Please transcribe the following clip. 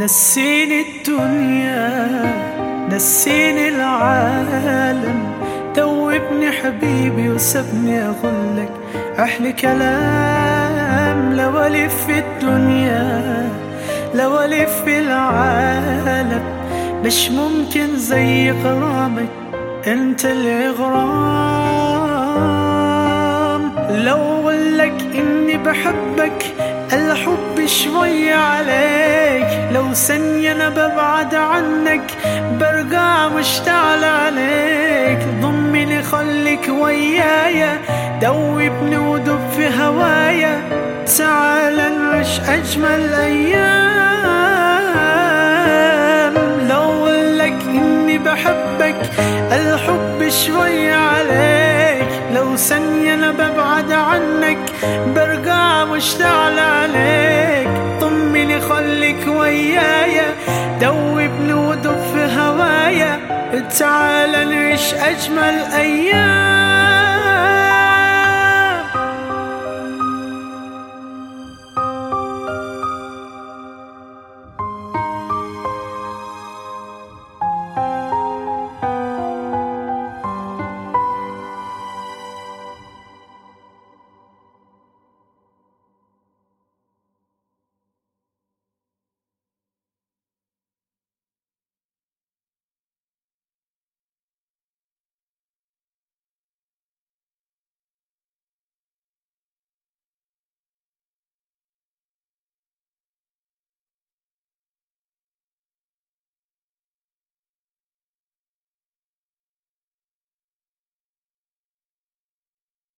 نسيني الدنيا نسيني العالم دوبني حبيبي وسبني أقولك أحلى كلام لو ألف في الدنيا لو ألف في العالم مش ممكن زي غرامك انت الإغرام لو أقولك إني بحبك الحب شوي عليك لو ثانية أنا ببعد عنك برجع مشتعل عليك ضمني خليك ويايا دوبني ودب في هوايا تعال نعيش أجمل أيام لو أقولك إني بحبك الحب شوي عليك لو ثانية أنا ببعد عنك برجع مشتعل عليك طمني خليك ويايا دوبني ودب في هوايا تعال نعيش أجمل أيام